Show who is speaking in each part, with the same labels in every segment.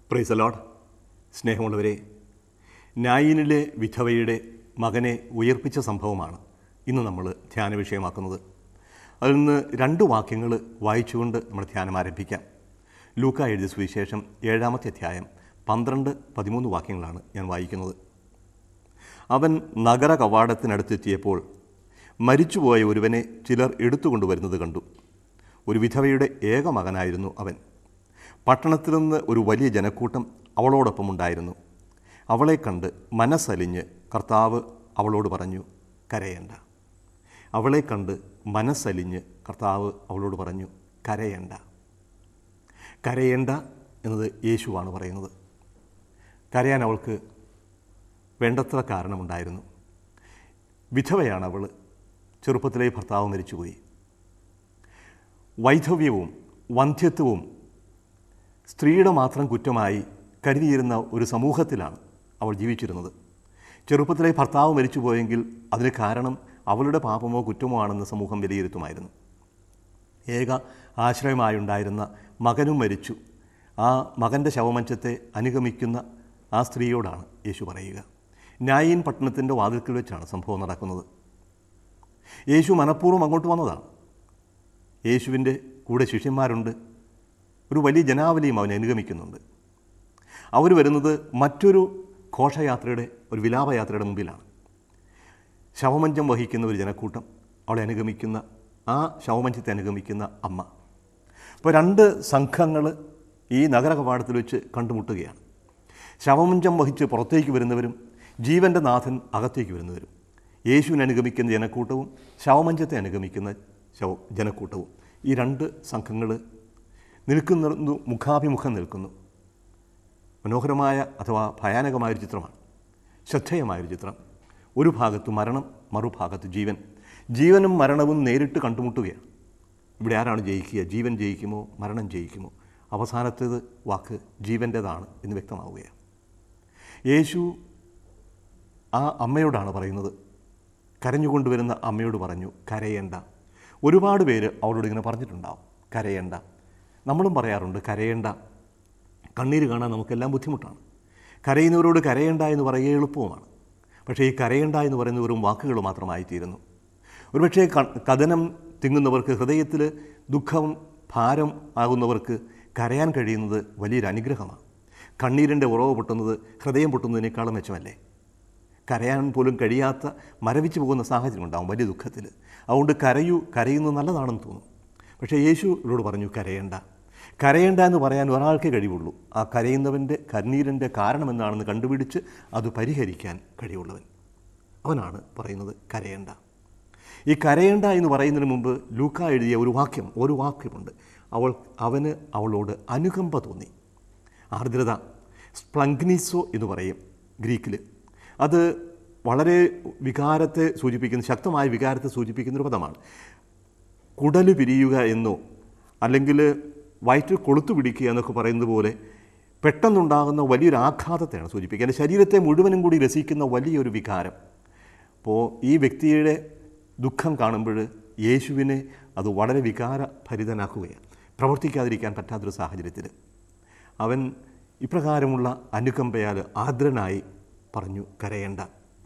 Speaker 1: price load സ്നേഹമുള്ളവരെ നായിനിലെ വിധവയുടെ മകനെ ഉയർപ്പിച്ച സംഭവമാണ് ഇന്ന് നമ്മൾ ധ്യാന വിഷയമാക്കുന്നത് അതിൽ നിന്ന് രണ്ട് വാക്യങ്ങൾ വായിച്ചുകൊണ്ട് നമ്മുടെ ധ്യാനം ആരംഭിക്കാം ലൂക്ക എഴുതിയ സുവിശേഷം ഏഴാമത്തെ അധ്യായം പന്ത്രണ്ട് പതിമൂന്ന് വാക്യങ്ങളാണ് ഞാൻ വായിക്കുന്നത് അവൻ നഗര കവാടത്തിനടുത്തെത്തിയപ്പോൾ മരിച്ചുപോയ ഒരുവനെ ചിലർ എടുത്തുകൊണ്ടുവരുന്നത് കണ്ടു ഒരു വിധവയുടെ ഏക മകനായിരുന്നു അവൻ പട്ടണത്തിൽ നിന്ന് ഒരു വലിയ ജനക്കൂട്ടം അവളോടൊപ്പം ഉണ്ടായിരുന്നു അവളെ കണ്ട് മനസ്സലിഞ്ഞ് കർത്താവ് അവളോട് പറഞ്ഞു കരയണ്ട അവളെ കണ്ട് മനസ്സലിഞ്ഞ് കർത്താവ് അവളോട് പറഞ്ഞു കരയണ്ട കരയേണ്ട എന്നത് യേശുവാണ് പറയുന്നത് കരയാൻ അവൾക്ക് വേണ്ടത്ര കാരണമുണ്ടായിരുന്നു വിധവയാണ് അവൾ ചെറുപ്പത്തിലെ ഭർത്താവ് മരിച്ചുപോയി വൈധവ്യവും വന്ധ്യത്വവും സ്ത്രീയുടെ മാത്രം കുറ്റമായി കരുതിയിരുന്ന ഒരു സമൂഹത്തിലാണ് അവൾ ജീവിച്ചിരുന്നത് ചെറുപ്പത്തിലെ ഭർത്താവ് മരിച്ചുപോയെങ്കിൽ അതിന് കാരണം അവളുടെ പാപമോ കുറ്റമോ ആണെന്ന് സമൂഹം വിലയിരുത്തുമായിരുന്നു ഏക ആശ്രയമായുണ്ടായിരുന്ന മകനും മരിച്ചു ആ മകൻ്റെ ശവമഞ്ചത്തെ അനുഗമിക്കുന്ന ആ സ്ത്രീയോടാണ് യേശു പറയുക ന്യായീൻ പട്ടണത്തിൻ്റെ വാതിൽക്കൽ വെച്ചാണ് സംഭവം നടക്കുന്നത് യേശു മനഃപൂർവ്വം അങ്ങോട്ട് വന്നതാണ് യേശുവിൻ്റെ കൂടെ ശിഷ്യന്മാരുണ്ട് ഒരു വലിയ ജനാവലിയും അവനെ അനുഗമിക്കുന്നുണ്ട് അവർ വരുന്നത് മറ്റൊരു ഘോഷയാത്രയുടെ ഒരു വിലാപയാത്രയുടെ മുമ്പിലാണ് ശവമഞ്ചം വഹിക്കുന്ന ഒരു ജനക്കൂട്ടം അവളെ അനുഗമിക്കുന്ന ആ ശവമഞ്ചത്തെ അനുഗമിക്കുന്ന അമ്മ ഇപ്പോൾ രണ്ട് സംഘങ്ങൾ ഈ നഗര കവാടത്തിൽ വെച്ച് കണ്ടുമുട്ടുകയാണ് ശവമഞ്ചം വഹിച്ച് പുറത്തേക്ക് വരുന്നവരും ജീവൻ്റെ നാഥൻ അകത്തേക്ക് വരുന്നവരും യേശുവിനെ അനുഗമിക്കുന്ന ജനക്കൂട്ടവും ശവമഞ്ചത്തെ അനുഗമിക്കുന്ന ശവ ജനക്കൂട്ടവും ഈ രണ്ട് സംഘങ്ങൾ നിൽക്കുന്നു മുഖാഭിമുഖം നിൽക്കുന്നു മനോഹരമായ അഥവാ ഭയാനകമായൊരു ചിത്രമാണ് ശ്രദ്ധേയമായൊരു ചിത്രം ഒരു ഭാഗത്ത് മരണം മറുഭാഗത്ത് ജീവൻ ജീവനും മരണവും നേരിട്ട് കണ്ടുമുട്ടുകയാണ് ഇവിടെ ആരാണ് ജയിക്കുക ജീവൻ ജയിക്കുമോ മരണം ജയിക്കുമോ അവസാനത്തേത് വാക്ക് ജീവൻ്റേതാണ് എന്ന് വ്യക്തമാവുകയാണ് യേശു ആ അമ്മയോടാണ് പറയുന്നത് കരഞ്ഞുകൊണ്ടുവരുന്ന അമ്മയോട് പറഞ്ഞു കരയേണ്ട ഒരുപാട് പേര് അവളോട് ഇങ്ങനെ പറഞ്ഞിട്ടുണ്ടാവും കരയേണ്ട നമ്മളും പറയാറുണ്ട് കരയേണ്ട കണ്ണീര് കാണാൻ നമുക്കെല്ലാം ബുദ്ധിമുട്ടാണ് കരയുന്നവരോട് കരയേണ്ട എന്ന് പറയുക എളുപ്പവുമാണ് പക്ഷേ ഈ കരയേണ്ട എന്ന് പറയുന്ന വെറും വാക്കുകൾ മാത്രമായി തീരുന്നു ഒരുപക്ഷേ കഥനം തിങ്ങുന്നവർക്ക് ഹൃദയത്തിൽ ദുഃഖം ഭാരം ആകുന്നവർക്ക് കരയാൻ കഴിയുന്നത് വലിയൊരു അനുഗ്രഹമാണ് കണ്ണീരിൻ്റെ ഉറവ് പൊട്ടുന്നത് ഹൃദയം പൊട്ടുന്നതിനേക്കാളും മെച്ചമല്ലേ കരയാൻ പോലും കഴിയാത്ത മരവിച്ചു പോകുന്ന സാഹചര്യം ഉണ്ടാകും വലിയ ദുഃഖത്തിൽ അതുകൊണ്ട് കരയൂ കരയുന്നത് നല്ലതാണെന്ന് തോന്നും പക്ഷേ യേശു ഇവരോട് പറഞ്ഞു കരയേണ്ട കരയേണ്ട എന്ന് പറയാൻ ഒരാൾക്കേ കഴിവുള്ളൂ ആ കരയുന്നവൻ്റെ കണ്ണീരിൻ്റെ കാരണം എന്താണെന്ന് കണ്ടുപിടിച്ച് അത് പരിഹരിക്കാൻ കഴിവുള്ളവൻ അവനാണ് പറയുന്നത് കരയേണ്ട ഈ കരയേണ്ട എന്ന് പറയുന്നതിന് മുമ്പ് ലൂക്ക എഴുതിയ ഒരു വാക്യം ഒരു വാക്യമുണ്ട് അവൾ അവന് അവളോട് അനുകമ്പ തോന്നി ആർദ്രത സ്പ്ലങ്ക്നിസോ എന്ന് പറയും ഗ്രീക്കിൽ അത് വളരെ വികാരത്തെ സൂചിപ്പിക്കുന്ന ശക്തമായ വികാരത്തെ സൂചിപ്പിക്കുന്ന ഒരു പദമാണ് കുടല് പിരിയുക എന്നോ അല്ലെങ്കിൽ വയറ്റിൽ കൊളുത്തു പിടിക്കുക എന്നൊക്കെ പറയുന്നത് പോലെ പെട്ടെന്നുണ്ടാകുന്ന വലിയൊരു ആഘാതത്തെയാണ് സൂചിപ്പിക്കുക എൻ്റെ ശരീരത്തെ മുഴുവനും കൂടി രസിക്കുന്ന വലിയൊരു വികാരം അപ്പോൾ ഈ വ്യക്തിയുടെ ദുഃഖം കാണുമ്പോൾ യേശുവിനെ അത് വളരെ വികാരഭരിതനാക്കുകയാണ് പ്രവർത്തിക്കാതിരിക്കാൻ പറ്റാത്തൊരു സാഹചര്യത്തിൽ അവൻ ഇപ്രകാരമുള്ള അനുകമ്പയാൽ ആർദ്രനായി പറഞ്ഞു കരയേണ്ട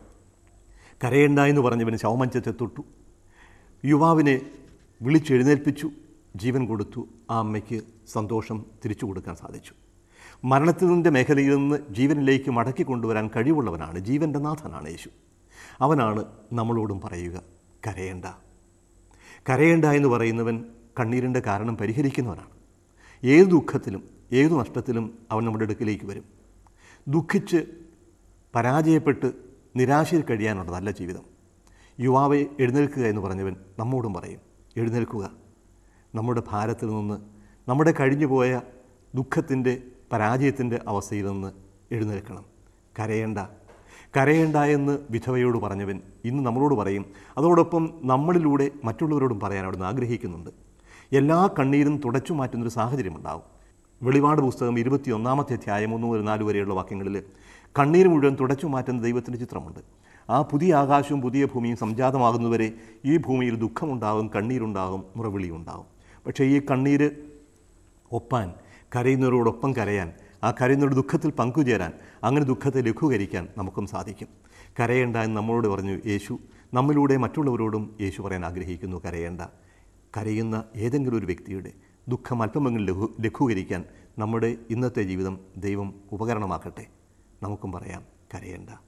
Speaker 1: കരയേണ്ട എന്ന് പറഞ്ഞവന് ശവമഞ്ചത്തെ തൊട്ടു യുവാവിനെ വിളിച്ചെഴുന്നേൽപ്പിച്ചു ജീവൻ കൊടുത്തു ആ അമ്മയ്ക്ക് സന്തോഷം തിരിച്ചു കൊടുക്കാൻ സാധിച്ചു മരണത്തിൻ്റെ മേഖലയിൽ നിന്ന് ജീവനിലേക്ക് മടക്കി കൊണ്ടുവരാൻ കഴിവുള്ളവനാണ് ജീവൻ്റെ നാഥനാണ് യേശു അവനാണ് നമ്മളോടും പറയുക കരയേണ്ട കരയേണ്ട എന്ന് പറയുന്നവൻ കണ്ണീരിൻ്റെ കാരണം പരിഹരിക്കുന്നവനാണ് ഏത് ദുഃഖത്തിലും ഏതു നഷ്ടത്തിലും അവൻ നമ്മുടെ അടുക്കിലേക്ക് വരും ദുഃഖിച്ച് പരാജയപ്പെട്ട് നിരാശയിൽ കഴിയാനുള്ളതല്ല ജീവിതം യുവാവെ എഴുന്നേൽക്കുക എന്ന് പറഞ്ഞവൻ നമ്മോടും പറയും എഴുന്നേൽക്കുക നമ്മുടെ ഭാരത്തിൽ നിന്ന് നമ്മുടെ കഴിഞ്ഞുപോയ ദുഃഖത്തിൻ്റെ പരാജയത്തിൻ്റെ അവസ്ഥയിൽ നിന്ന് എഴുന്നേൽക്കണം കരയേണ്ട കരയേണ്ട എന്ന് വിധവയോട് പറഞ്ഞവൻ ഇന്ന് നമ്മളോട് പറയും അതോടൊപ്പം നമ്മളിലൂടെ മറ്റുള്ളവരോടും പറയാൻ അവിടുന്ന് ആഗ്രഹിക്കുന്നുണ്ട് എല്ലാ കണ്ണീരും തുടച്ചു മാറ്റുന്നൊരു സാഹചര്യം ഉണ്ടാവും വെളിപാട് പുസ്തകം ഇരുപത്തി ഒന്നാമത്തെ അധ്യായം ഒന്ന് മുതൽ നാല് വരെയുള്ള വാക്യങ്ങളിൽ കണ്ണീര് മുഴുവൻ തുടച്ചു മാറ്റുന്ന ദൈവത്തിൻ്റെ ചിത്രമുണ്ട് ആ പുതിയ ആകാശവും പുതിയ ഭൂമിയും സംജാതമാകുന്നവരെ ഈ ഭൂമിയിൽ ദുഃഖമുണ്ടാകും കണ്ണീരുണ്ടാകും മുറവിളിയുണ്ടാകും പക്ഷേ ഈ കണ്ണീര് ഒപ്പാൻ കരയുന്നവരോടൊപ്പം കരയാൻ ആ കരയുന്നവരുടെ ദുഃഖത്തിൽ പങ്കുചേരാൻ അങ്ങനെ ദുഃഖത്തെ ലഘൂകരിക്കാൻ നമുക്കും സാധിക്കും കരയേണ്ട എന്ന് നമ്മളോട് പറഞ്ഞു യേശു നമ്മിലൂടെ മറ്റുള്ളവരോടും യേശു പറയാൻ ആഗ്രഹിക്കുന്നു കരയേണ്ട കരയുന്ന ഏതെങ്കിലും ഒരു വ്യക്തിയുടെ ദുഃഖം അല്പമെങ്കിലും ലഘു ലഘൂകരിക്കാൻ നമ്മുടെ ഇന്നത്തെ ജീവിതം ദൈവം ഉപകരണമാക്കട്ടെ നമുക്കും പറയാം കരയേണ്ട